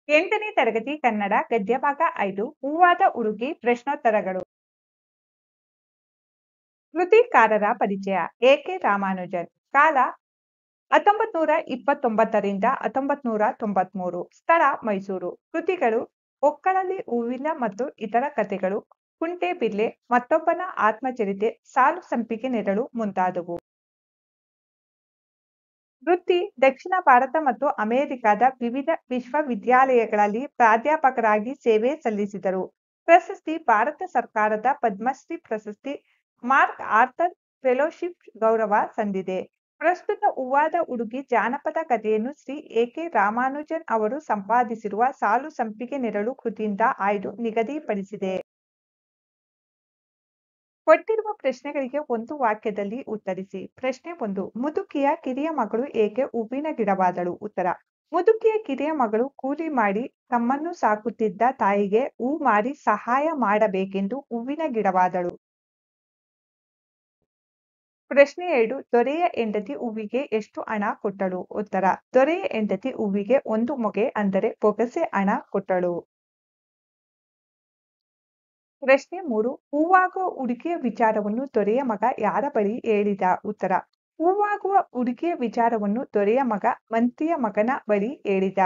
ಎಂಟನೇ ತರಗತಿ ಕನ್ನಡ ಗದ್ಯಭಾಗ ಐದು ಹೂವಾದ ಹುಡುಗಿ ಪ್ರಶ್ನೋತ್ತರಗಳು ಕೃತಿಕಾರರ ಪರಿಚಯ ಎಕೆ ರಾಮಾನುಜನ್ ಕಾಲ ಹತ್ತೊಂಬತ್ ನೂರ ಇಪ್ಪತ್ತೊಂಬತ್ತರಿಂದ ಹತ್ತೊಂಬತ್ ನೂರ ತೊಂಬತ್ಮೂರು ಸ್ಥಳ ಮೈಸೂರು ಕೃತಿಗಳು ಒಕ್ಕಳಲ್ಲಿ ಹೂವಿನ ಮತ್ತು ಇತರ ಕಥೆಗಳು ಕುಂಟೆಬಿಲ್ಲೆ ಮತ್ತೊಬ್ಬನ ಆತ್ಮಚರಿತೆ ಸಾಲು ಸಂಪಿಗೆ ನೆರಳು ಮುಂತಾದವು ವೃತ್ತಿ ದಕ್ಷಿಣ ಭಾರತ ಮತ್ತು ಅಮೆರಿಕದ ವಿವಿಧ ವಿಶ್ವವಿದ್ಯಾಲಯಗಳಲ್ಲಿ ಪ್ರಾಧ್ಯಾಪಕರಾಗಿ ಸೇವೆ ಸಲ್ಲಿಸಿದರು ಪ್ರಶಸ್ತಿ ಭಾರತ ಸರ್ಕಾರದ ಪದ್ಮಶ್ರೀ ಪ್ರಶಸ್ತಿ ಮಾರ್ಕ್ ಆರ್ಥರ್ ಫೆಲೋಶಿಪ್ ಗೌರವ ಸಂದಿದೆ ಪ್ರಸ್ತುತ ಹೂವಾದ ಹುಡುಗಿ ಜಾನಪದ ಕಥೆಯನ್ನು ಶ್ರೀ ಎಕೆ ರಾಮಾನುಜನ್ ಅವರು ಸಂಪಾದಿಸಿರುವ ಸಾಲು ಸಂಪಿಗೆ ನೆರಳು ಕೃತಿಯಿಂದ ಆಯ್ದು ನಿಗದಿಪಡಿಸಿದೆ ಕೊಟ್ಟಿರುವ ಪ್ರಶ್ನೆಗಳಿಗೆ ಒಂದು ವಾಕ್ಯದಲ್ಲಿ ಉತ್ತರಿಸಿ ಪ್ರಶ್ನೆ ಒಂದು ಮುದುಕಿಯ ಕಿರಿಯ ಮಗಳು ಏಕೆ ಹೂವಿನ ಗಿಡವಾದಳು ಉತ್ತರ ಮುದುಕಿಯ ಕಿರಿಯ ಮಗಳು ಕೂಲಿ ಮಾಡಿ ತಮ್ಮನ್ನು ಸಾಕುತ್ತಿದ್ದ ತಾಯಿಗೆ ಹೂ ಮಾರಿ ಸಹಾಯ ಮಾಡಬೇಕೆಂದು ಹೂವಿನ ಗಿಡವಾದಳು ಪ್ರಶ್ನೆ ಎರಡು ದೊರೆಯ ಹೆಂಡತಿ ಹೂವಿಗೆ ಎಷ್ಟು ಹಣ ಕೊಟ್ಟಳು ಉತ್ತರ ದೊರೆಯ ಹೆಂಡತಿ ಹೂವಿಗೆ ಒಂದು ಮೊಗೆ ಅಂದರೆ ಬೊಗಸೆ ಹಣ ಕೊಟ್ಟಳು ಪ್ರಶ್ನೆ ಮೂರು ಹೂವಾಗುವ ಹುಡುಗಿಯ ವಿಚಾರವನ್ನು ದೊರೆಯ ಮಗ ಯಾರ ಬಳಿ ಹೇಳಿದ ಉತ್ತರ ಹೂವಾಗುವ ಹುಡುಗಿಯ ವಿಚಾರವನ್ನು ದೊರೆಯ ಮಗ ಮಂತ್ರಿಯ ಮಗನ ಬಳಿ ಹೇಳಿದ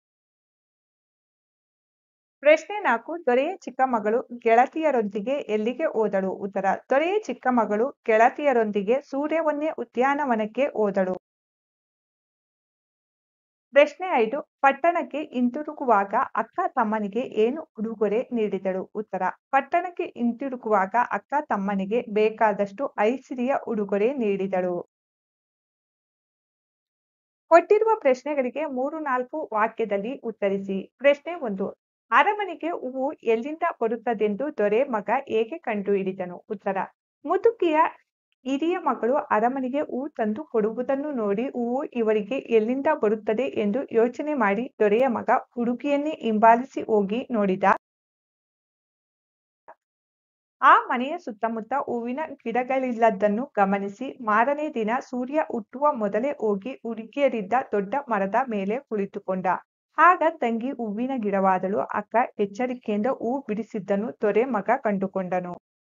ಪ್ರಶ್ನೆ ನಾಲ್ಕು ದೊರೆಯ ಚಿಕ್ಕ ಮಗಳು ಗೆಳತಿಯರೊಂದಿಗೆ ಎಲ್ಲಿಗೆ ಹೋದಳು ಉತ್ತರ ದೊರೆಯ ಚಿಕ್ಕ ಮಗಳು ಗೆಳತಿಯರೊಂದಿಗೆ ಸೂರ್ಯವನ್ನೇ ಉದ್ಯಾನವನಕ್ಕೆ ಹೋದಳು ಪ್ರಶ್ನೆ ಐದು ಪಟ್ಟಣಕ್ಕೆ ಹಿಂತಿರುಗುವಾಗ ಅಕ್ಕ ತಮ್ಮನಿಗೆ ಏನು ಉಡುಗೊರೆ ನೀಡಿದಳು ಉತ್ತರ ಪಟ್ಟಣಕ್ಕೆ ಹಿಂತಿರುಗುವಾಗ ಅಕ್ಕ ತಮ್ಮನಿಗೆ ಬೇಕಾದಷ್ಟು ಐಸಿರಿಯ ಉಡುಗೊರೆ ನೀಡಿದಳು ಕೊಟ್ಟಿರುವ ಪ್ರಶ್ನೆಗಳಿಗೆ ಮೂರು ನಾಲ್ಕು ವಾಕ್ಯದಲ್ಲಿ ಉತ್ತರಿಸಿ ಪ್ರಶ್ನೆ ಒಂದು ಅರಮನೆಗೆ ಹೂವು ಎಲ್ಲಿಂದ ಬರುತ್ತದೆಂದು ದೊರೆ ಮಗ ಹೇಗೆ ಕಂಡುಹಿಡಿದನು ಉತ್ತರ ಮುದುಕಿಯ ಹಿರಿಯ ಮಗಳು ಅರಮನೆಗೆ ಹೂ ತಂದು ಕೊಡುವುದನ್ನು ನೋಡಿ ಹೂವು ಇವರಿಗೆ ಎಲ್ಲಿಂದ ಬರುತ್ತದೆ ಎಂದು ಯೋಚನೆ ಮಾಡಿ ದೊರೆಯ ಮಗ ಹುಡುಗಿಯನ್ನೇ ಹಿಂಬಾಲಿಸಿ ಹೋಗಿ ನೋಡಿದ ಆ ಮನೆಯ ಸುತ್ತಮುತ್ತ ಹೂವಿನ ಗಿಡಗಳಿಲ್ಲದನ್ನು ಗಮನಿಸಿ ಮಾರನೇ ದಿನ ಸೂರ್ಯ ಹುಟ್ಟುವ ಮೊದಲೇ ಹೋಗಿ ಹುಡುಗಿಯರಿದ್ದ ದೊಡ್ಡ ಮರದ ಮೇಲೆ ಕುಳಿತುಕೊಂಡ ಆಗ ತಂಗಿ ಹೂವಿನ ಗಿಡವಾದಳು ಅಕ್ಕ ಎಚ್ಚರಿಕೆಯಿಂದ ಹೂ ಬಿಡಿಸಿದ್ದನ್ನು ದೊರೆ ಮಗ ಕಂಡುಕೊಂಡನು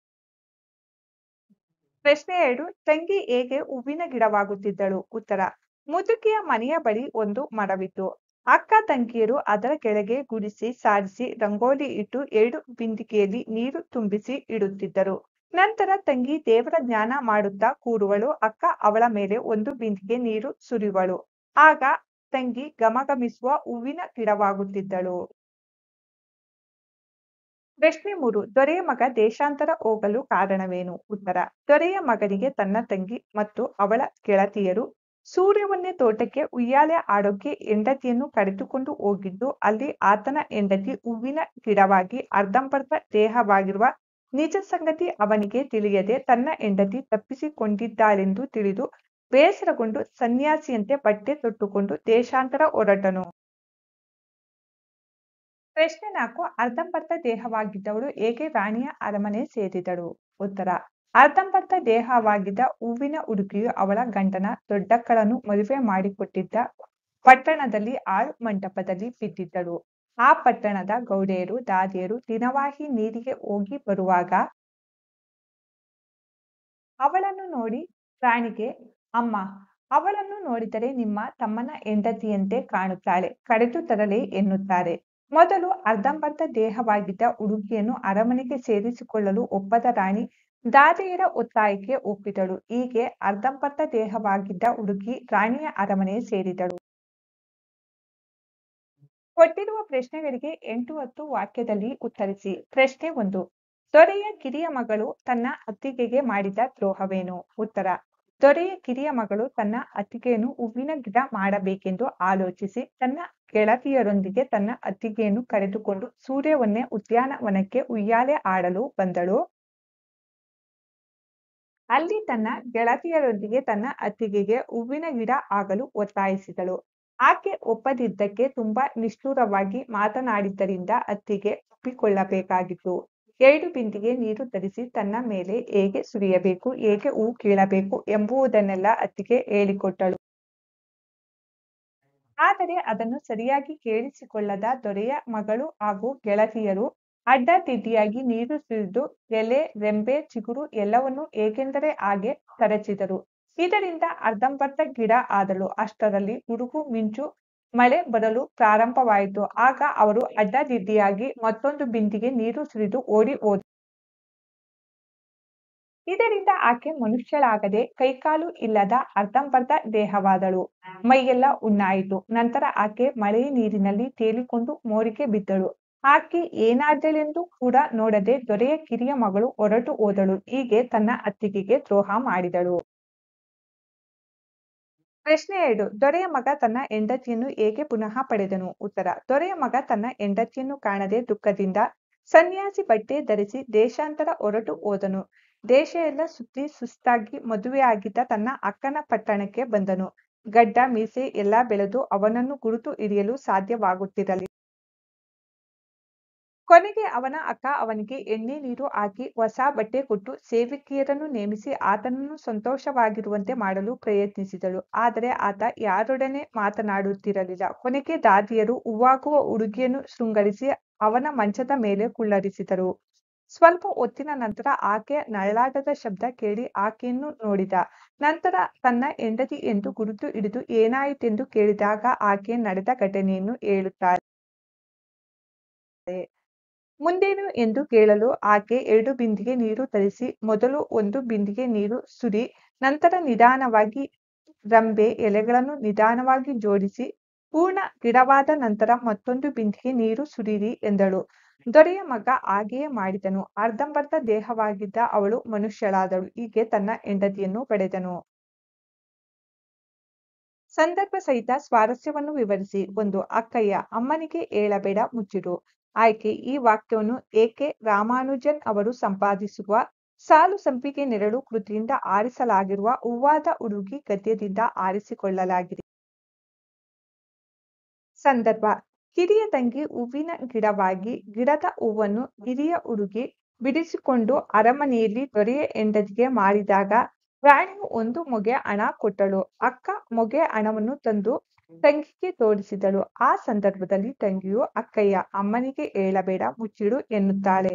ಪ್ರಶ್ನೆ ಎರಡು ತಂಗಿ ಹೇಗೆ ಹೂವಿನ ಗಿಡವಾಗುತ್ತಿದ್ದಳು ಉತ್ತರ ಮುದುಕಿಯ ಮನೆಯ ಬಳಿ ಒಂದು ಮರವಿತ್ತು ಅಕ್ಕ ತಂಗಿಯರು ಅದರ ಕೆಳಗೆ ಗುಡಿಸಿ ಸಾರಿಸಿ ರಂಗೋಲಿ ಇಟ್ಟು ಎರಡು ಬಿಂದಿಗೆಯಲ್ಲಿ ನೀರು ತುಂಬಿಸಿ ಇಡುತ್ತಿದ್ದರು ನಂತರ ತಂಗಿ ದೇವರ ಜ್ಞಾನ ಮಾಡುತ್ತಾ ಕೂರುವಳು ಅಕ್ಕ ಅವಳ ಮೇಲೆ ಒಂದು ಬಿಂದಿಗೆ ನೀರು ಸುರಿಯುವಳು ಆಗ ತಂಗಿ ಗಮಗಮಿಸುವ ಹೂವಿನ ಗಿಡವಾಗುತ್ತಿದ್ದಳು ಪ್ರಶ್ನೆ ಮೂರು ದೊರೆಯ ಮಗ ದೇಶಾಂತರ ಹೋಗಲು ಕಾರಣವೇನು ಉತ್ತರ ದೊರೆಯ ಮಗನಿಗೆ ತನ್ನ ತಂಗಿ ಮತ್ತು ಅವಳ ಗೆಳತಿಯರು ಸೂರ್ಯವನ್ನೇ ತೋಟಕ್ಕೆ ಉಯ್ಯಾಲೆ ಆಡೋಕೆ ಹೆಂಡತಿಯನ್ನು ಕರೆದುಕೊಂಡು ಹೋಗಿದ್ದು ಅಲ್ಲಿ ಆತನ ಹೆಂಡತಿ ಹೂವಿನ ಗಿಡವಾಗಿ ಅರ್ಧಂಬರ್ಧ ದೇಹವಾಗಿರುವ ನಿಜ ಸಂಗತಿ ಅವನಿಗೆ ತಿಳಿಯದೆ ತನ್ನ ಹೆಂಡತಿ ತಪ್ಪಿಸಿಕೊಂಡಿದ್ದಾಳೆಂದು ತಿಳಿದು ಬೇಸರಗೊಂಡು ಸನ್ಯಾಸಿಯಂತೆ ಬಟ್ಟೆ ತೊಟ್ಟುಕೊಂಡು ದೇಶಾಂತರ ಹೊರಟನು ಪ್ರಶ್ನೆ ನಾಲ್ಕು ಅರ್ಧಂಬರ್ಧ ದೇಹವಾಗಿದ್ದವಳು ಹೇಗೆ ರಾಣಿಯ ಅರಮನೆ ಸೇರಿದಳು ಉತ್ತರ ಅರ್ಧಂಬರ್ಧ ದೇಹವಾಗಿದ್ದ ಹೂವಿನ ಹುಡುಗಿಯು ಅವಳ ಗಂಡನ ದೊಡ್ಡಕ್ಕಳನ್ನು ಮದುವೆ ಮಾಡಿಕೊಟ್ಟಿದ್ದ ಪಟ್ಟಣದಲ್ಲಿ ಆಳ್ ಮಂಟಪದಲ್ಲಿ ಬಿದ್ದಿದ್ದಳು ಆ ಪಟ್ಟಣದ ಗೌಡೆಯರು ದಾದಿಯರು ದಿನವಾಹಿ ನೀರಿಗೆ ಹೋಗಿ ಬರುವಾಗ ಅವಳನ್ನು ನೋಡಿ ರಾಣಿಗೆ ಅಮ್ಮ ಅವಳನ್ನು ನೋಡಿದರೆ ನಿಮ್ಮ ತಮ್ಮನ ಹೆಂಡತಿಯಂತೆ ಕಾಣುತ್ತಾಳೆ ಕರೆದು ತರಲೆ ಎನ್ನುತ್ತಾರೆ ಮೊದಲು ಅರ್ಧಂಬರ್ಧ ದೇಹವಾಗಿದ್ದ ಹುಡುಗಿಯನ್ನು ಅರಮನೆಗೆ ಸೇರಿಸಿಕೊಳ್ಳಲು ಒಪ್ಪದ ರಾಣಿ ದಾದಿಯರ ಒತ್ತಾಯಕ್ಕೆ ಒಪ್ಪಿದಳು ಹೀಗೆ ಅರ್ಧಂಬರ್ಧ ದೇಹವಾಗಿದ್ದ ಹುಡುಗಿ ರಾಣಿಯ ಅರಮನೆ ಸೇರಿದಳು ಕೊಟ್ಟಿರುವ ಪ್ರಶ್ನೆಗಳಿಗೆ ಎಂಟು ಹತ್ತು ವಾಕ್ಯದಲ್ಲಿ ಉತ್ತರಿಸಿ ಪ್ರಶ್ನೆ ಒಂದು ದೊರೆಯ ಕಿರಿಯ ಮಗಳು ತನ್ನ ಅತ್ತಿಗೆಗೆ ಮಾಡಿದ ದ್ರೋಹವೇನು ಉತ್ತರ ದೊರೆಯ ಕಿರಿಯ ಮಗಳು ತನ್ನ ಅತ್ತಿಗೆಯನ್ನು ಹೂವಿನ ಗಿಡ ಮಾಡಬೇಕೆಂದು ಆಲೋಚಿಸಿ ತನ್ನ ಗೆಳತಿಯರೊಂದಿಗೆ ತನ್ನ ಅತ್ತಿಗೆಯನ್ನು ಕರೆದುಕೊಂಡು ಸೂರ್ಯವನ್ನೇ ಉದ್ಯಾನವನಕ್ಕೆ ಉಯ್ಯಾಲೆ ಆಡಲು ಬಂದಳು ಅಲ್ಲಿ ತನ್ನ ಗೆಳತಿಯರೊಂದಿಗೆ ತನ್ನ ಅತ್ತಿಗೆಗೆ ಹೂವಿನ ಗಿಡ ಆಗಲು ಒತ್ತಾಯಿಸಿದಳು ಆಕೆ ಒಪ್ಪದಿದ್ದಕ್ಕೆ ತುಂಬಾ ನಿಷ್ಠುರವಾಗಿ ಮಾತನಾಡಿದ್ದರಿಂದ ಅತ್ತಿಗೆ ಒಪ್ಪಿಕೊಳ್ಳಬೇಕಾಗಿತ್ತು ಎರಡು ಬಿಂದಿಗೆ ನೀರು ತರಿಸಿ ತನ್ನ ಮೇಲೆ ಹೇಗೆ ಸುರಿಯಬೇಕು ಹೇಗೆ ಹೂ ಕೀಳಬೇಕು ಎಂಬುದನ್ನೆಲ್ಲ ಅತ್ತಿಗೆ ಹೇಳಿಕೊಟ್ಟಳು ಆದರೆ ಅದನ್ನು ಸರಿಯಾಗಿ ಕೇಳಿಸಿಕೊಳ್ಳದ ದೊರೆಯ ಮಗಳು ಹಾಗೂ ಗೆಳತಿಯರು ಅಡ್ಡದಿಡ್ಡಿಯಾಗಿ ನೀರು ಸುರಿದು ಎಲೆ ರೆಂಬೆ ಚಿಗುರು ಎಲ್ಲವನ್ನೂ ಹೇಗೆಂದರೆ ಹಾಗೆ ಕರಚಿದರು ಇದರಿಂದ ಅರ್ಧಂಬರ್ಧ ಗಿಡ ಆದಳು ಅಷ್ಟರಲ್ಲಿ ಗುಡುಗು ಮಿಂಚು ಮಳೆ ಬರಲು ಪ್ರಾರಂಭವಾಯಿತು ಆಗ ಅವರು ಅಡ್ಡದಿಡ್ಡಿಯಾಗಿ ಮತ್ತೊಂದು ಬಿಂದಿಗೆ ನೀರು ಸುರಿದು ಓಡಿ ಹೋದರು ಇದರಿಂದ ಆಕೆ ಮನುಷ್ಯಳಾಗದೆ ಕೈಕಾಲು ಇಲ್ಲದ ಅರ್ಧಂಬರ್ಧ ದೇಹವಾದಳು ಮೈಯೆಲ್ಲ ಹುಣ್ಣಾಯಿತು ನಂತರ ಆಕೆ ಮಳೆಯ ನೀರಿನಲ್ಲಿ ತೇಲಿಕೊಂಡು ಮೋರಿಗೆ ಬಿದ್ದಳು ಆಕೆ ಏನಾದಳೆಂದು ಕೂಡ ನೋಡದೆ ದೊರೆಯ ಕಿರಿಯ ಮಗಳು ಹೊರಟು ಹೋದಳು ಹೀಗೆ ತನ್ನ ಅತ್ತಿಗೆಗೆ ದ್ರೋಹ ಮಾಡಿದಳು ಪ್ರಶ್ನೆ ಎರಡು ದೊರೆಯ ಮಗ ತನ್ನ ಹೆಂಡತಿಯನ್ನು ಹೇಗೆ ಪುನಃ ಪಡೆದನು ಉತ್ತರ ದೊರೆಯ ಮಗ ತನ್ನ ಹೆಂಡತಿಯನ್ನು ಕಾಣದೆ ದುಃಖದಿಂದ ಸನ್ಯಾಸಿ ಬಟ್ಟೆ ಧರಿಸಿ ದೇಶಾಂತರ ಹೊರಟು ಹೋದನು ದೇಶ ಎಲ್ಲ ಸುತ್ತಿ ಸುಸ್ತಾಗಿ ಮದುವೆಯಾಗಿದ್ದ ತನ್ನ ಅಕ್ಕನ ಪಟ್ಟಣಕ್ಕೆ ಬಂದನು ಗಡ್ಡ ಮೀಸೆ ಎಲ್ಲ ಬೆಳೆದು ಅವನನ್ನು ಗುರುತು ಹಿಡಿಯಲು ಸಾಧ್ಯವಾಗುತ್ತಿರಲಿಲ್ಲ ಕೊನೆಗೆ ಅವನ ಅಕ್ಕ ಅವನಿಗೆ ಎಣ್ಣೆ ನೀರು ಹಾಕಿ ಹೊಸ ಬಟ್ಟೆ ಕೊಟ್ಟು ಸೇವಕಿಯರನ್ನು ನೇಮಿಸಿ ಆತನನ್ನು ಸಂತೋಷವಾಗಿರುವಂತೆ ಮಾಡಲು ಪ್ರಯತ್ನಿಸಿದಳು ಆದರೆ ಆತ ಯಾರೊಡನೆ ಮಾತನಾಡುತ್ತಿರಲಿಲ್ಲ ಕೊನೆಗೆ ದಾದಿಯರು ಹೂವಾಗುವ ಹುಡುಗಿಯನ್ನು ಶೃಂಗರಿಸಿ ಅವನ ಮಂಚದ ಮೇಲೆ ಕುಳ್ಳರಿಸಿದರು ಸ್ವಲ್ಪ ಹೊತ್ತಿನ ನಂತರ ಆಕೆ ನರಳಾಟದ ಶಬ್ದ ಕೇಳಿ ಆಕೆಯನ್ನು ನೋಡಿದ ನಂತರ ತನ್ನ ಹೆಂಡತಿ ಎಂದು ಗುರುತು ಹಿಡಿದು ಏನಾಯಿತೆಂದು ಕೇಳಿದಾಗ ಆಕೆ ನಡೆದ ಘಟನೆಯನ್ನು ಹೇಳುತ್ತಾರೆ ಮುಂದೇನು ಎಂದು ಕೇಳಲು ಆಕೆ ಎರಡು ಬಿಂದಿಗೆ ನೀರು ತರಿಸಿ ಮೊದಲು ಒಂದು ಬಿಂದಿಗೆ ನೀರು ಸುರಿ ನಂತರ ನಿಧಾನವಾಗಿ ರಂಬೆ ಎಲೆಗಳನ್ನು ನಿಧಾನವಾಗಿ ಜೋಡಿಸಿ ಪೂರ್ಣ ಗಿಡವಾದ ನಂತರ ಮತ್ತೊಂದು ಬಿಂದಿಗೆ ನೀರು ಸುರಿರಿ ಎಂದಳು ದೊರೆಯ ಮಗ ಹಾಗೆಯೇ ಮಾಡಿದನು ಅರ್ಧಂಬರ್ಧ ದೇಹವಾಗಿದ್ದ ಅವಳು ಮನುಷ್ಯಳಾದಳು ಹೀಗೆ ತನ್ನ ಹೆಂಡತಿಯನ್ನು ಪಡೆದನು ಸಂದರ್ಭ ಸಹಿತ ಸ್ವಾರಸ್ಯವನ್ನು ವಿವರಿಸಿ ಒಂದು ಅಕ್ಕಯ್ಯ ಅಮ್ಮನಿಗೆ ಹೇಳಬೇಡ ಮುಚ್ಚಿಡು ಆಯ್ಕೆ ಈ ವಾಕ್ಯವನ್ನು ಏಕೆ ರಾಮಾನುಜನ್ ಅವರು ಸಂಪಾದಿಸುವ ಸಾಲು ಸಂಪಿಗೆ ನೆರಳು ಕೃತಿಯಿಂದ ಆರಿಸಲಾಗಿರುವ ಹೂವಾದ ಹುಡುಗಿ ಗದ್ಯದಿಂದ ಆರಿಸಿಕೊಳ್ಳಲಾಗಿದೆ ಸಂದರ್ಭ ಹಿರಿಯ ತಂಗಿ ಹೂವಿನ ಗಿಡವಾಗಿ ಗಿಡದ ಹೂವನ್ನು ಹಿರಿಯ ಹುಡುಗಿ ಬಿಡಿಸಿಕೊಂಡು ಅರಮನೆಯಲ್ಲಿ ದೊರೆಯ ಹೆಂಡತಿಗೆ ಮಾರಿದಾಗ ರಾಣಿಯು ಒಂದು ಮೊಗೆ ಹಣ ಕೊಟ್ಟಳು ಅಕ್ಕ ಮೊಗೆ ಹಣವನ್ನು ತಂದು ತಂಗಿಗೆ ತೋರಿಸಿದಳು ಆ ಸಂದರ್ಭದಲ್ಲಿ ತಂಗಿಯು ಅಕ್ಕಯ್ಯ ಅಮ್ಮನಿಗೆ ಹೇಳಬೇಡ ಮುಚ್ಚಿಡು ಎನ್ನುತ್ತಾಳೆ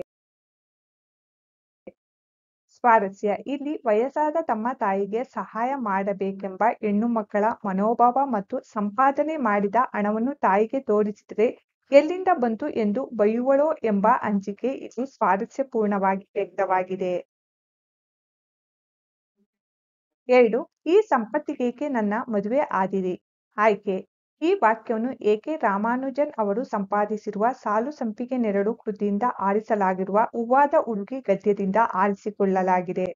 ಸ್ವಾರಸ್ಯ ಇಲ್ಲಿ ವಯಸ್ಸಾದ ತಮ್ಮ ತಾಯಿಗೆ ಸಹಾಯ ಮಾಡಬೇಕೆಂಬ ಹೆಣ್ಣು ಮಕ್ಕಳ ಮನೋಭಾವ ಮತ್ತು ಸಂಪಾದನೆ ಮಾಡಿದ ಹಣವನ್ನು ತಾಯಿಗೆ ತೋರಿಸಿದರೆ ಎಲ್ಲಿಂದ ಬಂತು ಎಂದು ಬೈಯುವಳೋ ಎಂಬ ಅಂಜಿಕೆ ಇಲ್ಲಿ ಸ್ವಾರಸ್ಯಪೂರ್ಣವಾಗಿ ವ್ಯಕ್ತವಾಗಿದೆ ಎರಡು ಈ ಸಂಪತ್ತಿಗೇಕೆ ನನ್ನ ಮದುವೆ ಆದಿರಿ ಆಯ್ಕೆ ಈ ವಾಕ್ಯವನ್ನು ಏಕೆ ರಾಮಾನುಜನ್ ಅವರು ಸಂಪಾದಿಸಿರುವ ಸಾಲು ಸಂಪಿಗೆ ನೆರಳು ಕೃತಿಯಿಂದ ಆರಿಸಲಾಗಿರುವ ಹೂವಾದ ಹುಡುಗಿ ಗದ್ಯದಿಂದ ಆರಿಸಿಕೊಳ್ಳಲಾಗಿದೆ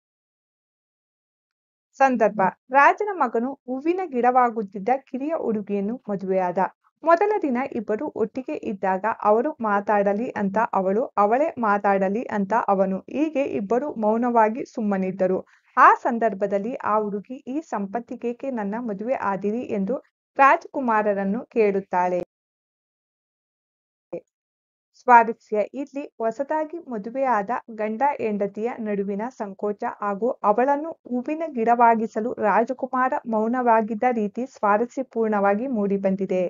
ಸಂದರ್ಭ ರಾಜನ ಮಗನು ಹೂವಿನ ಗಿಡವಾಗುತ್ತಿದ್ದ ಕಿರಿಯ ಹುಡುಗಿಯನ್ನು ಮದುವೆಯಾದ ಮೊದಲ ದಿನ ಇಬ್ಬರು ಒಟ್ಟಿಗೆ ಇದ್ದಾಗ ಅವರು ಮಾತಾಡಲಿ ಅಂತ ಅವಳು ಅವಳೇ ಮಾತಾಡಲಿ ಅಂತ ಅವನು ಹೀಗೆ ಇಬ್ಬರು ಮೌನವಾಗಿ ಸುಮ್ಮನಿದ್ದರು ಆ ಸಂದರ್ಭದಲ್ಲಿ ಆ ಹುಡುಗಿ ಈ ಸಂಪತ್ತಿಗೇಕೆ ನನ್ನ ಮದುವೆ ಆದಿರಿ ಎಂದು ರಾಜಕುಮಾರರನ್ನು ಕೇಳುತ್ತಾಳೆ ಸ್ವಾರಸ್ಯ ಇಲ್ಲಿ ಹೊಸದಾಗಿ ಮದುವೆಯಾದ ಗಂಡ ಹೆಂಡತಿಯ ನಡುವಿನ ಸಂಕೋಚ ಹಾಗೂ ಅವಳನ್ನು ಹೂವಿನ ಗಿಡವಾಗಿಸಲು ರಾಜಕುಮಾರ ಮೌನವಾಗಿದ್ದ ರೀತಿ ಸ್ವಾರಸ್ಯಪೂರ್ಣವಾಗಿ ಮೂಡಿಬಂದಿದೆ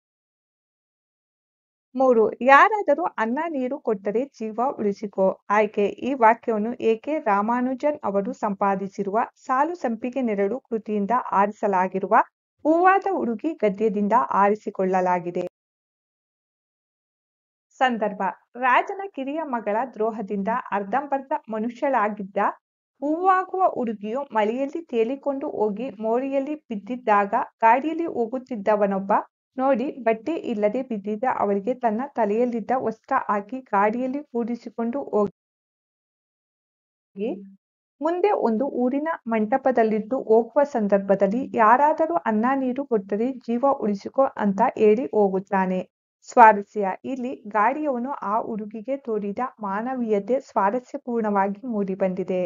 ಮೂರು ಯಾರಾದರೂ ಅನ್ನ ನೀರು ಕೊಟ್ಟರೆ ಜೀವ ಉಳಿಸಿಕೋ ಆಯ್ಕೆ ಈ ವಾಕ್ಯವನ್ನು ಏಕೆ ರಾಮಾನುಜನ್ ಅವರು ಸಂಪಾದಿಸಿರುವ ಸಾಲು ಸಂಪಿಗೆ ನೆರಳು ಕೃತಿಯಿಂದ ಆರಿಸಲಾಗಿರುವ ಹೂವಾದ ಹುಡುಗಿ ಗದ್ಯದಿಂದ ಆರಿಸಿಕೊಳ್ಳಲಾಗಿದೆ ಸಂದರ್ಭ ರಾಜನ ಕಿರಿಯ ಮಗಳ ದ್ರೋಹದಿಂದ ಅರ್ಧಂಬರ್ಧ ಮನುಷ್ಯಳಾಗಿದ್ದ ಹೂವಾಗುವ ಹುಡುಗಿಯು ಮಳೆಯಲ್ಲಿ ತೇಲಿಕೊಂಡು ಹೋಗಿ ಮೋರಿಯಲ್ಲಿ ಬಿದ್ದಿದ್ದಾಗ ಗಾಡಿಯಲ್ಲಿ ಹೋಗುತ್ತಿದ್ದವನೊಬ್ಬ ನೋಡಿ ಬಟ್ಟೆ ಇಲ್ಲದೆ ಬಿದ್ದಿದ್ದ ಅವಳಿಗೆ ತನ್ನ ತಲೆಯಲ್ಲಿದ್ದ ವಸ್ತ್ರ ಹಾಕಿ ಗಾಡಿಯಲ್ಲಿ ಕೂಡಿಸಿಕೊಂಡು ಹೋಗಿ ಮುಂದೆ ಒಂದು ಊರಿನ ಮಂಟಪದಲ್ಲಿದ್ದು ಹೋಗುವ ಸಂದರ್ಭದಲ್ಲಿ ಯಾರಾದರೂ ಅನ್ನ ನೀರು ಕೊಟ್ಟರೆ ಜೀವ ಉಳಿಸಿಕೋ ಅಂತ ಹೇಳಿ ಹೋಗುತ್ತಾನೆ ಸ್ವಾರಸ್ಯ ಇಲ್ಲಿ ಗಾಡಿಯವನು ಆ ಹುಡುಗಿಗೆ ತೋರಿದ ಮಾನವೀಯತೆ ಸ್ವಾರಸ್ಯಪೂರ್ಣವಾಗಿ ಮೂಡಿಬಂದಿದೆ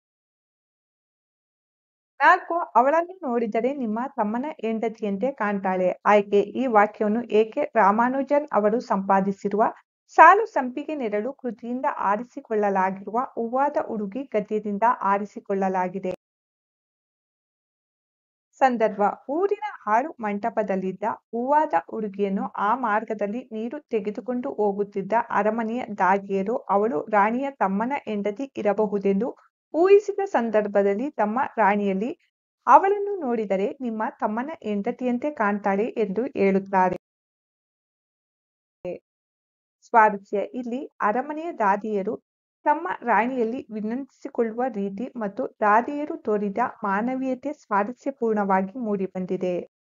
ನಾಲ್ಕು ಅವಳನ್ನು ನೋಡಿದರೆ ನಿಮ್ಮ ತಮ್ಮನ ಹೆಂಡತಿಯಂತೆ ಕಾಣ್ತಾಳೆ ಆಯ್ಕೆ ಈ ವಾಕ್ಯವನ್ನು ಏಕೆ ರಾಮಾನುಜನ್ ಅವರು ಸಂಪಾದಿಸಿರುವ ಸಾಲು ಸಂಪಿಗೆ ನೆರಳು ಕೃತಿಯಿಂದ ಆರಿಸಿಕೊಳ್ಳಲಾಗಿರುವ ಹೂವಾದ ಹುಡುಗಿ ಗದ್ಯದಿಂದ ಆರಿಸಿಕೊಳ್ಳಲಾಗಿದೆ ಸಂದರ್ಭ ಊರಿನ ಹಾಳು ಮಂಟಪದಲ್ಲಿದ್ದ ಹೂವಾದ ಹುಡುಗಿಯನ್ನು ಆ ಮಾರ್ಗದಲ್ಲಿ ನೀರು ತೆಗೆದುಕೊಂಡು ಹೋಗುತ್ತಿದ್ದ ಅರಮನೆಯ ದಾದಿಯರು ಅವಳು ರಾಣಿಯ ತಮ್ಮನ ಹೆಂಡತಿ ಇರಬಹುದೆಂದು ಊಹಿಸಿದ ಸಂದರ್ಭದಲ್ಲಿ ತಮ್ಮ ರಾಣಿಯಲ್ಲಿ ಅವಳನ್ನು ನೋಡಿದರೆ ನಿಮ್ಮ ತಮ್ಮನ ಹೆಂಡತಿಯಂತೆ ಕಾಣ್ತಾಳೆ ಎಂದು ಹೇಳುತ್ತಾರೆ ಸ್ವಾರಸ್ಯ ಇಲ್ಲಿ ಅರಮನೆಯ ದಾದಿಯರು ತಮ್ಮ ರಾಣಿಯಲ್ಲಿ ವಿನಂತಿಸಿಕೊಳ್ಳುವ ರೀತಿ ಮತ್ತು ದಾದಿಯರು ತೋರಿದ ಮಾನವೀಯತೆ ಸ್ವಾರಸ್ಯಪೂರ್ಣವಾಗಿ ಮೂಡಿಬಂದಿದೆ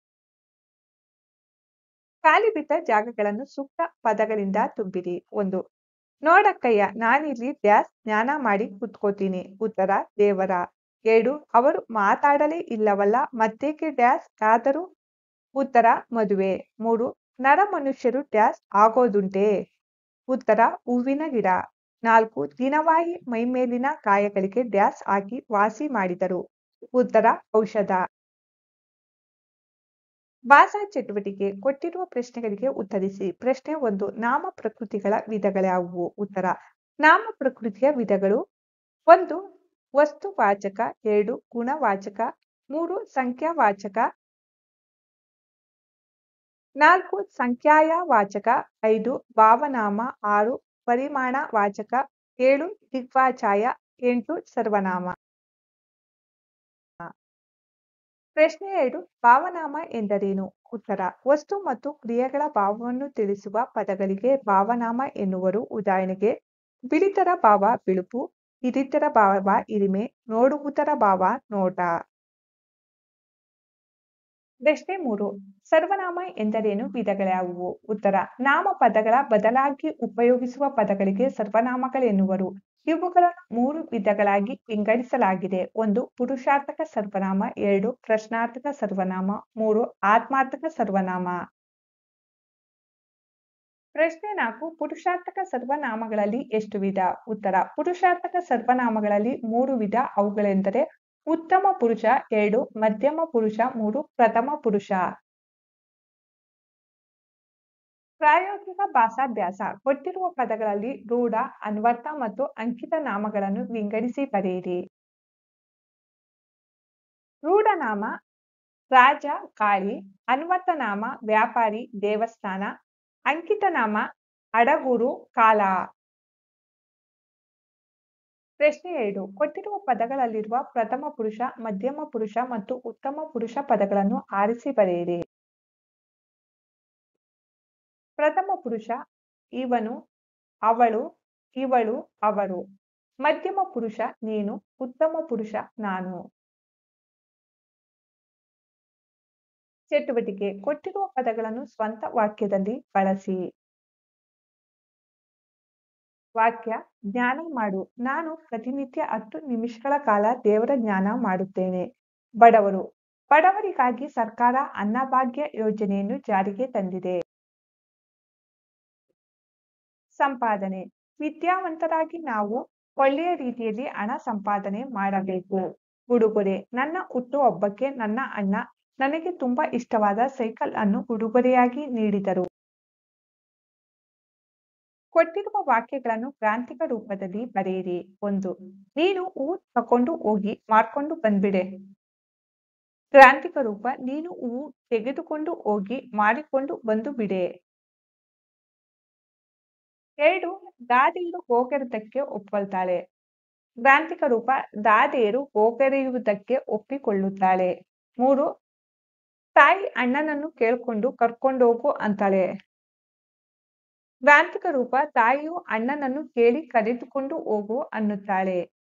ಖಾಲಿ ಬಿದ್ದ ಜಾಗಗಳನ್ನು ಸೂಕ್ತ ಪದಗಳಿಂದ ತುಂಬಿರಿ ಒಂದು ನೋಡಕ್ಕಯ್ಯ ನಾನಿಲ್ಲಿ ಡ್ಯಾಸ್ ಜ್ಞಾನ ಮಾಡಿ ಕುತ್ಕೋತೀನಿ ಉತ್ತರ ದೇವರ ಎರಡು ಅವರು ಮಾತಾಡಲೇ ಇಲ್ಲವಲ್ಲ ಮತ್ತೇಕೆ ಡ್ಯಾಸ್ ಆದರೂ ಉತ್ತರ ಮದುವೆ ಮೂರು ನರ ಮನುಷ್ಯರು ಡ್ಯಾಸ್ ಆಗೋದುಂಟೆ ಉತ್ತರ ಹೂವಿನ ಗಿಡ ನಾಲ್ಕು ದಿನವಾಹಿ ಮೈಮೇಲಿನ ಗಾಯಗಳಿಗೆ ಡ್ಯಾಸ್ ಹಾಕಿ ವಾಸಿ ಮಾಡಿದರು ಉತ್ತರ ಔಷಧ ಭಾಷಾ ಚಟುವಟಿಕೆ ಕೊಟ್ಟಿರುವ ಪ್ರಶ್ನೆಗಳಿಗೆ ಉತ್ತರಿಸಿ ಪ್ರಶ್ನೆ ಒಂದು ನಾಮ ಪ್ರಕೃತಿಗಳ ವಿಧಗಳ್ಯಾವುವು ಉತ್ತರ ನಾಮ ಪ್ರಕೃತಿಯ ವಿಧಗಳು ಒಂದು ವಸ್ತುವಾಚಕ ಎರಡು ಗುಣವಾಚಕ ಮೂರು ಸಂಖ್ಯಾವಾಚಕ ನಾಲ್ಕು ಸಂಖ್ಯಾಯವಾಚಕ ಐದು ಭಾವನಾಮ ಆರು ಪರಿಮಾಣ ವಾಚಕ ಏಳು ದಿಗ್ವಾಚಾಯ ಎಂಟು ಸರ್ವನಾಮ ಪ್ರಶ್ನೆ ಎರಡು ಭಾವನಾಮ ಎಂದರೇನು ಉತ್ತರ ವಸ್ತು ಮತ್ತು ಕ್ರಿಯೆಗಳ ಭಾವವನ್ನು ತಿಳಿಸುವ ಪದಗಳಿಗೆ ಭಾವನಾಮ ಎನ್ನುವರು ಉದಾಹರಣೆಗೆ ಬಿಳಿತರ ಭಾವ ಬಿಳುಪು ಹಿರಿತರ ಭಾವ ಹಿರಿಮೆ ನೋಡುವುದರ ಭಾವ ನೋಟ ಪ್ರಶ್ನೆ ಮೂರು ಸರ್ವನಾಮ ಎಂದರೇನು ವಿಧಗಳ್ಯಾವುವು ಉತ್ತರ ನಾಮ ಪದಗಳ ಬದಲಾಗಿ ಉಪಯೋಗಿಸುವ ಪದಗಳಿಗೆ ಸರ್ವನಾಮಗಳೆನ್ನುವರು ಇವುಗಳನ್ನು ಮೂರು ವಿಧಗಳಾಗಿ ವಿಂಗಡಿಸಲಾಗಿದೆ ಒಂದು ಪುರುಷಾರ್ಥಕ ಸರ್ವನಾಮ ಎರಡು ಪ್ರಶ್ನಾರ್ಥಕ ಸರ್ವನಾಮ ಮೂರು ಆತ್ಮಾರ್ಥಕ ಸರ್ವನಾಮ ಪ್ರಶ್ನೆ ನಾಲ್ಕು ಪುರುಷಾರ್ಥಕ ಸರ್ವನಾಮಗಳಲ್ಲಿ ಎಷ್ಟು ವಿಧ ಉತ್ತರ ಪುರುಷಾರ್ಥಕ ಸರ್ವನಾಮಗಳಲ್ಲಿ ಮೂರು ವಿಧ ಅವುಗಳೆಂದರೆ ಉತ್ತಮ ಪುರುಷ ಎರಡು ಮಧ್ಯಮ ಪುರುಷ ಮೂರು ಪ್ರಥಮ ಪುರುಷ ಪ್ರಾಯೋಗಿಕ ಭಾಷಾಭ್ಯಾಸ ಕೊಟ್ಟಿರುವ ಪದಗಳಲ್ಲಿ ರೂಢ ಅನ್ವರ್ಥ ಮತ್ತು ಅಂಕಿತ ನಾಮಗಳನ್ನು ವಿಂಗಡಿಸಿ ಬರೆಯಿರಿ ರೂಢನಾಮ ರಾಜ ಕಾಳಿ ಅನ್ವರ್ಥನಾಮ ವ್ಯಾಪಾರಿ ದೇವಸ್ಥಾನ ಅಂಕಿತನಾಮ ಅಡಗೂರು ಕಾಲ ಪ್ರಶ್ನೆ ಎರಡು ಕೊಟ್ಟಿರುವ ಪದಗಳಲ್ಲಿರುವ ಪ್ರಥಮ ಪುರುಷ ಮಧ್ಯಮ ಪುರುಷ ಮತ್ತು ಉತ್ತಮ ಪುರುಷ ಪದಗಳನ್ನು ಆರಿಸಿ ಬರೆಯಿರಿ ಪ್ರಥಮ ಪುರುಷ ಇವನು ಅವಳು ಇವಳು ಅವರು ಮಧ್ಯಮ ಪುರುಷ ನೀನು ಉತ್ತಮ ಪುರುಷ ನಾನು ಚಟುವಟಿಕೆ ಕೊಟ್ಟಿರುವ ಪದಗಳನ್ನು ಸ್ವಂತ ವಾಕ್ಯದಲ್ಲಿ ಬಳಸಿ ವಾಕ್ಯ ಜ್ಞಾನ ಮಾಡು ನಾನು ಪ್ರತಿನಿತ್ಯ ಹತ್ತು ನಿಮಿಷಗಳ ಕಾಲ ದೇವರ ಜ್ಞಾನ ಮಾಡುತ್ತೇನೆ ಬಡವರು ಬಡವರಿಗಾಗಿ ಸರ್ಕಾರ ಅನ್ನಭಾಗ್ಯ ಯೋಜನೆಯನ್ನು ಜಾರಿಗೆ ತಂದಿದೆ ಸಂಪಾದನೆ ವಿದ್ಯಾವಂತರಾಗಿ ನಾವು ಒಳ್ಳೆಯ ರೀತಿಯಲ್ಲಿ ಹಣ ಸಂಪಾದನೆ ಮಾಡಬೇಕು ಉಡುಗೊರೆ ನನ್ನ ಹುಟ್ಟುಹಬ್ಬಕ್ಕೆ ನನ್ನ ಅಣ್ಣ ನನಗೆ ತುಂಬಾ ಇಷ್ಟವಾದ ಸೈಕಲ್ ಅನ್ನು ಉಡುಗೊರೆಯಾಗಿ ನೀಡಿದರು ಕೊಟ್ಟಿರುವ ವಾಕ್ಯಗಳನ್ನು ಗ್ರಾಂಥಿಕ ರೂಪದಲ್ಲಿ ಬರೆಯಿರಿ ಒಂದು ನೀನು ಹೂ ತಕೊಂಡು ಹೋಗಿ ಮಾರ್ಕೊಂಡು ಬಂದ್ಬಿಡೆ ಗ್ರಾಂಥಿಕ ರೂಪ ನೀನು ಹೂ ತೆಗೆದುಕೊಂಡು ಹೋಗಿ ಮಾಡಿಕೊಂಡು ಬಂದು ಬಿಡೆ ಎರಡು ದಾದಿಯರು ಹೋಗರುವುದಕ್ಕೆ ಒಪ್ಕೊಳ್ತಾಳೆ ಗ್ರಾಂಥಿಕ ರೂಪ ದಾದಿಯರು ಹೋಗರಿಯುವುದಕ್ಕೆ ಒಪ್ಪಿಕೊಳ್ಳುತ್ತಾಳೆ ಮೂರು ತಾಯಿ ಅಣ್ಣನನ್ನು ಕೇಳ್ಕೊಂಡು ಕರ್ಕೊಂಡೋಗು ಅಂತಾಳೆ ಗ್ರಾಂಥಿಕ ರೂಪ ತಾಯಿಯು ಅಣ್ಣನನ್ನು ಕೇಳಿ ಕರೆದುಕೊಂಡು ಹೋಗು ಅನ್ನುತ್ತಾಳೆ